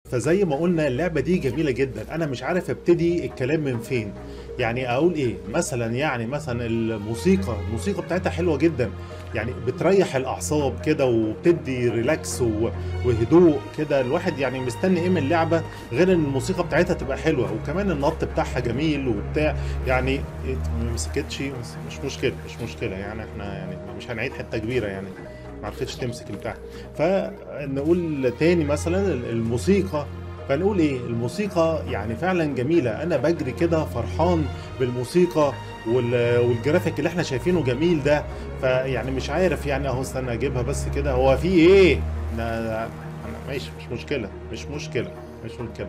فزي ما قلنا اللعبة دي جميلة جدا انا مش عارف ابتدي الكلام من فين يعني اقول ايه مثلا يعني مثلا الموسيقى الموسيقى بتاعتها حلوة جدا يعني بتريح الاعصاب كده وبتدي ريلاكس و- وهدوء كده الواحد يعني مستني ايه من اللعبة غير ان الموسيقى بتاعتها تبقى حلوة وكمان النط بتاعها جميل وبتاع يعني إيه، ما مسكتش بس مش مشكلة مش مشكلة يعني احنا يعني مش هنعيد حتة كبيرة يعني ما عرفتش تمسك البتاع فنقول تاني مثلا الموسيقى فنقول ايه الموسيقى يعني فعلا جميله انا بجري كده فرحان بالموسيقى وال- والجرافيك اللي احنا شايفينه جميل ده فيعني مش عارف يعني اهو استنى اجيبها بس كده هو في ايه ده ده- انا ماشي مش مشكله مش مشكله مش مشكله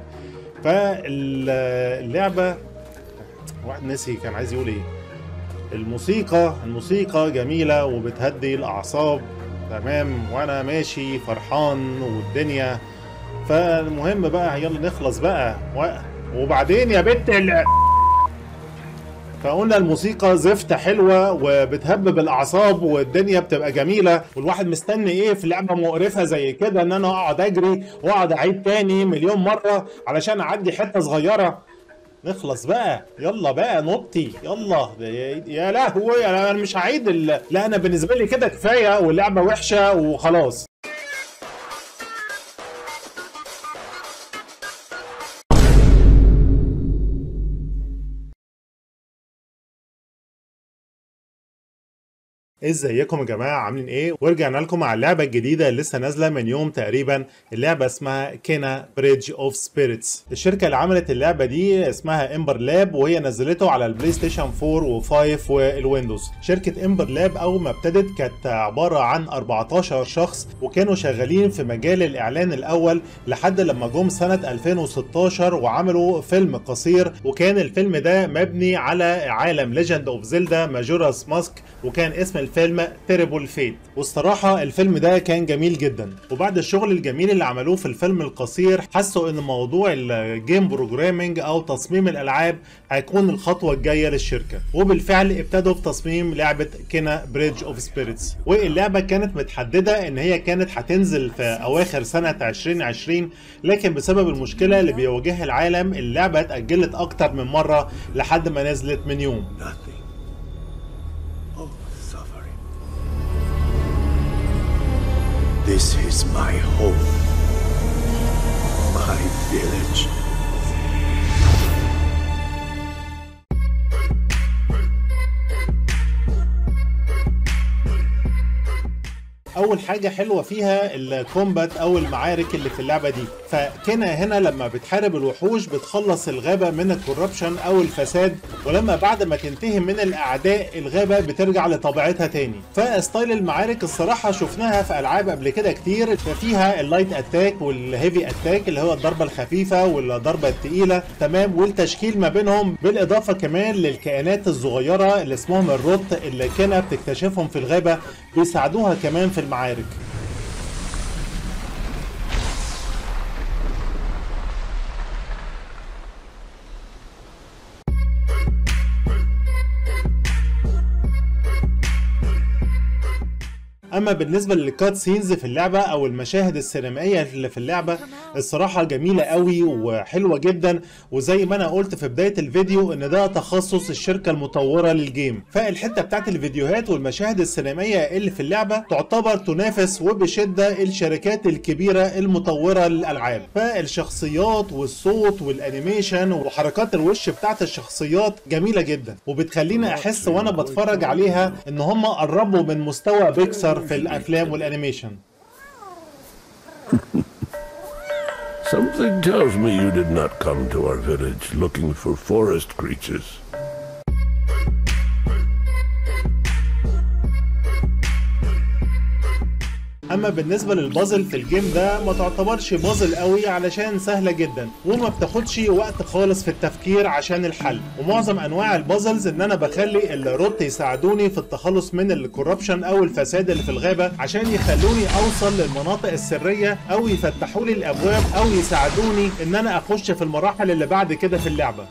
فاللعبه واحد نسي كان عايز يقول ايه الموسيقى الموسيقى جميله وبتهدي الاعصاب تمام وانا ماشي فرحان والدنيا فالمهم بقى يلا نخلص بقى و... وبعدين يا بنت ال... فقلنا الموسيقى زفتة حلوة وبتهبب الأعصاب والدنيا بتبقى جميلة والواحد مستني إيه في لعبة مقرفة زي كده إن أنا أقعد أجري وأقعد أعيد تاني مليون مرة علشان أعدي حتة صغيرة نخلص بقى يلا بقى نطي يلا يا- يا لهوي انا مش هعيد ال... لا انا بالنسبه لي كده كفايه واللعبه وحشه وخلاص ازيكم يا جماعه عاملين ايه ورجعنا لكم مع اللعبه الجديده اللي لسه نازله من يوم تقريبا اللعبه اسمها كينا بريدج اوف سبيريتس الشركه اللي عملت اللعبه دي اسمها امبر لاب وهي نزلته على البلاي ستيشن 4 و5 والويندوز شركه امبر لاب اول ما ابتدت كانت عباره عن 14 شخص وكانوا شغالين في مجال الاعلان الاول لحد لما جم سنه 2016 وعملوا فيلم قصير وكان الفيلم ده مبني على عالم ليجند اوف زيلدا ماجوراس ماسك وكان اسم الفيلم تيربل فيت والصراحه الفيلم ده كان جميل جدا وبعد الشغل الجميل اللي عملوه في الفيلم القصير حسوا ان موضوع الجيم بروجرامينج او تصميم الالعاب هيكون الخطوه الجايه للشركه وبالفعل ابتدوا في تصميم لعبه كينا بريدج اوف سبيريتس واللعبه كانت متحدده ان هي كانت هتنزل في اواخر سنه 2020 لكن بسبب المشكله اللي بيواجهها العالم اللعبه اتاجلت اكتر من مره لحد ما نزلت من يوم Nothing. Oh, suffering. This is my home. My village. اول حاجه حلوه فيها الكومبات او المعارك اللي في اللعبه دي فكنا هنا لما بتحارب الوحوش بتخلص الغابه من الكوربشن او الفساد ولما بعد ما تنتهي من الاعداء الغابه بترجع لطبيعتها تاني فستايل المعارك الصراحه شفناها في العاب قبل كده كتير ففيها اللايت اتاك والهيفي اتاك اللي هو الضربه الخفيفه والضربه الثقيله تمام والتشكيل ما بينهم بالاضافه كمان للكائنات الصغيره اللي اسمهم الروت اللي كنا بتكتشفهم في الغابه بيساعدوها كمان في المعارك اما بالنسبه للكات سينز في اللعبه او المشاهد السينمائيه اللي في اللعبه الصراحه جميله قوي وحلوه جدا وزي ما انا قلت في بدايه الفيديو ان ده تخصص الشركه المطوره للجيم فالحته بتاعت الفيديوهات والمشاهد السينمائيه اللي في اللعبه تعتبر تنافس وبشده الشركات الكبيره المطوره للالعاب فالشخصيات والصوت والانيميشن وحركات الوش بتاعت الشخصيات جميله جدا وبتخليني احس وانا بتفرج عليها ان هم قربوا من مستوى بيكسر في الافلام والانيميشن Something tells me you did not come to our village looking for forest creatures. اما بالنسبه للبازل في الجيم ده ما تعتبرش بازل قوي علشان سهله جدا وما بتاخدش وقت خالص في التفكير عشان الحل ومعظم انواع البازلز ان انا بخلي الروت يساعدوني في التخلص من الكوربشن او الفساد اللي في الغابه عشان يخلوني اوصل للمناطق السريه او يفتحوا لي الابواب او يساعدوني ان انا اخش في المراحل اللي بعد كده في اللعبه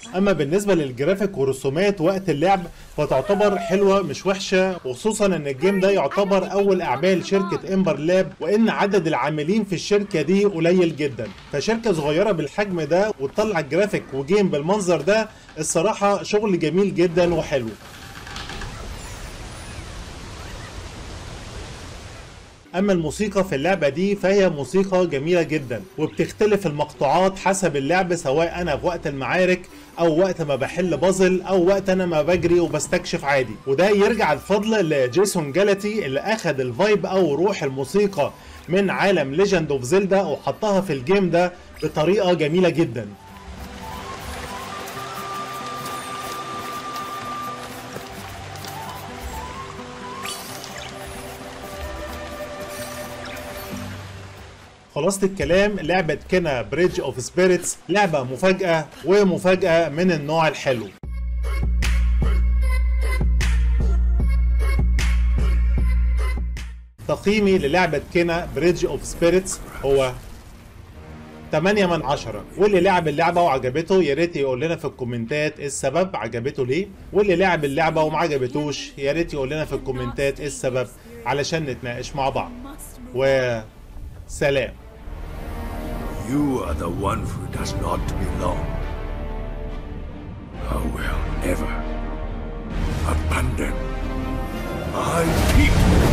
اما بالنسبه للجرافيك والرسومات وقت اللعب فتعتبر حلوه مش وحشه وخصوصا ان الجيم ده يعتبر اول اعمال شركه امبر لاب وان عدد العاملين في الشركه دي قليل جدا فشركه صغيره بالحجم ده وتطلع جرافيك وجيم بالمنظر ده الصراحه شغل جميل جدا وحلو اما الموسيقى في اللعبه دي فهي موسيقى جميله جدا وبتختلف المقطوعات حسب اللعب سواء انا في وقت المعارك او وقت ما بحل بازل او وقت انا ما بجري وبستكشف عادي وده يرجع الفضل لجيسون جالاتي اللي اخد الفايب او روح الموسيقى من عالم ليجند اوف زيلدا وحطها في الجيم ده بطريقه جميله جدا خلاصة الكلام لعبة كنا بريدج اوف سبيريتس لعبة مفاجأة ومفاجأة من النوع الحلو تقييمي للعبة كنا بريدج اوف سبيريتس هو 8 من 10 واللي لعب اللعبة وعجبته يا ريت يقول لنا في الكومنتات ايه السبب عجبته ليه واللي لعب اللعبة وما عجبتوش يا ريت يقول لنا في الكومنتات ايه السبب علشان نتناقش مع بعض وسلام You are the one who does not belong. I will never abandon my people.